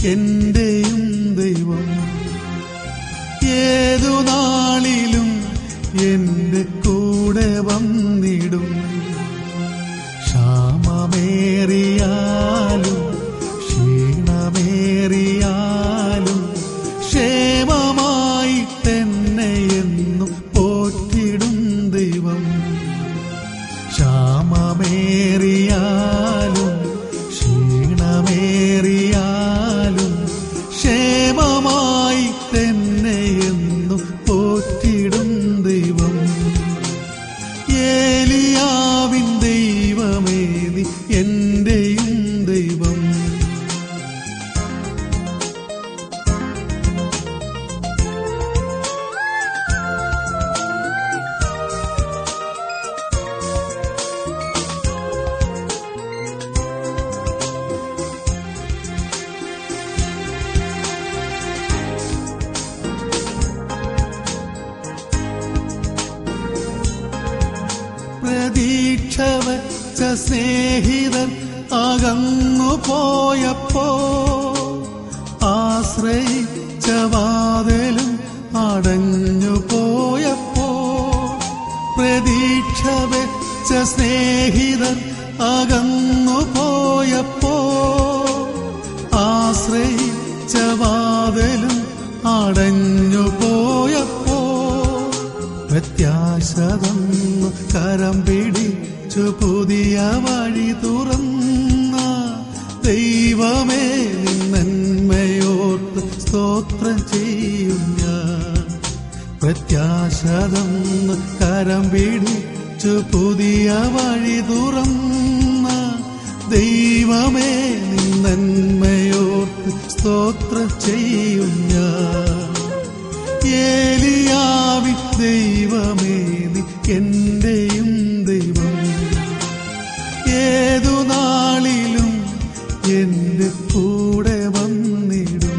എന്റെയും ദൈവം ഏതു നാളിലും എന്റെ കൂടെ വന്നിടും ക്ഷാമമേറിയാലും ക്ഷീണമേറിയാലും ക്ഷേമമായി തന്നെ എന്നും പോറ്റിടും ദൈവം ക്ഷാമമേറിയാലും ക്ഷീണമേറിയാലും ക്ഷേമമായി തന്നെ എന്നും പോറ്റിടും ദൈവം ഏലിയാവിൻ ദൈവമേ നീ എന്റെയും ദൈവം പ്രതീക്ഷ വച്ച സ്നേഹിതൻ അകന്നു പോയപ്പോ ആശ്രയിച്ച വാതിലും അടഞ്ഞു പോയപ്പോ പ്രതീക്ഷ വെച്ച സ്നേഹിതൻ അകന്നു പോയപ്പോ ആശ്രയിച്ച വാതിലും അടഞ്ഞു പോയപ്പോ പ്രത്യാശ തന്നു കരം പിടിച്ചു പുതിയ വഴി തുറന്ന ദൈവമേ നിന്നന്മയോർത്ത് സ്തോത്രം ചെയ്യും ഞാൻ പ്രത്യാശ തന്നു കരം പിടിച്ചു പുതിയ വഴി തുറന്ന ദൈവമേ നിന്നന്മയോർത്ത് സ്തോത്രം ചെയ്യും ഞാൻ ഏലിയാവി ദൈവമേ നീ എന്റെയും ദൈവം ഏതു നാളിലും എന്റെ കൂടെ വന്നിടും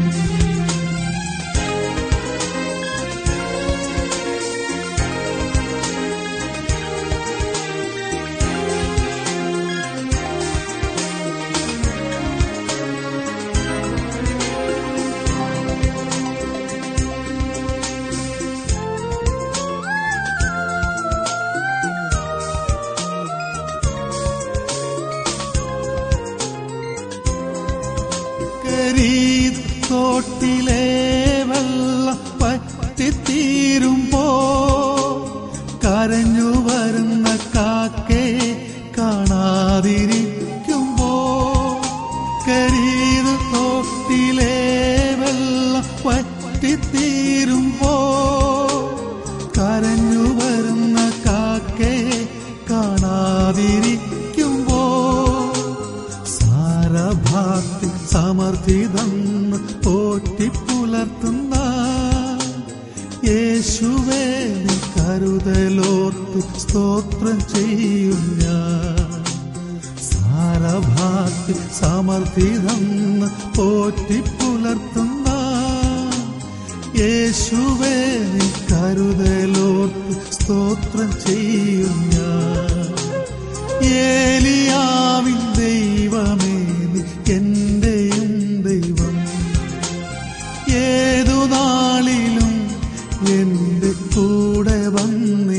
കരീത് തോട്ടിലെ വെള്ളം പറ്റിത്തീരുമ്പോ കരഞ്ഞു വരുന്ന കാക്കയെ കാണാതിരിക്കുമ്പോ കരീത് തോട്ടിലെ വെള്ളം പറ്റിത്തീരുമ്പോ കരഞ്ഞു വരുന്ന കാക്കയെ കാണാതിരിക്കുമ്പോ സാരഭാക്തി സമർത്ഥിതം പോറ്റിപ്പുലർത്തുന്ന യേശുവേ നീ കരുതലോർത്തു സ്തോത്രം ചെയ്യും ഞാൻ സാരഭാക്തി സമർത്ഥിതം പോറ്റിപ്പുലർത്തുന്ന യേശുവേ നീ കരുതലോർത്ത് സ്തോത്രം ചെയ്യും ഞാൻ ഏലിയാവിൻ ദൈവമേ നീ എന്റെയും ദൈവം ഏതു നാളിലും എന്റെ കൂടെ വന്നി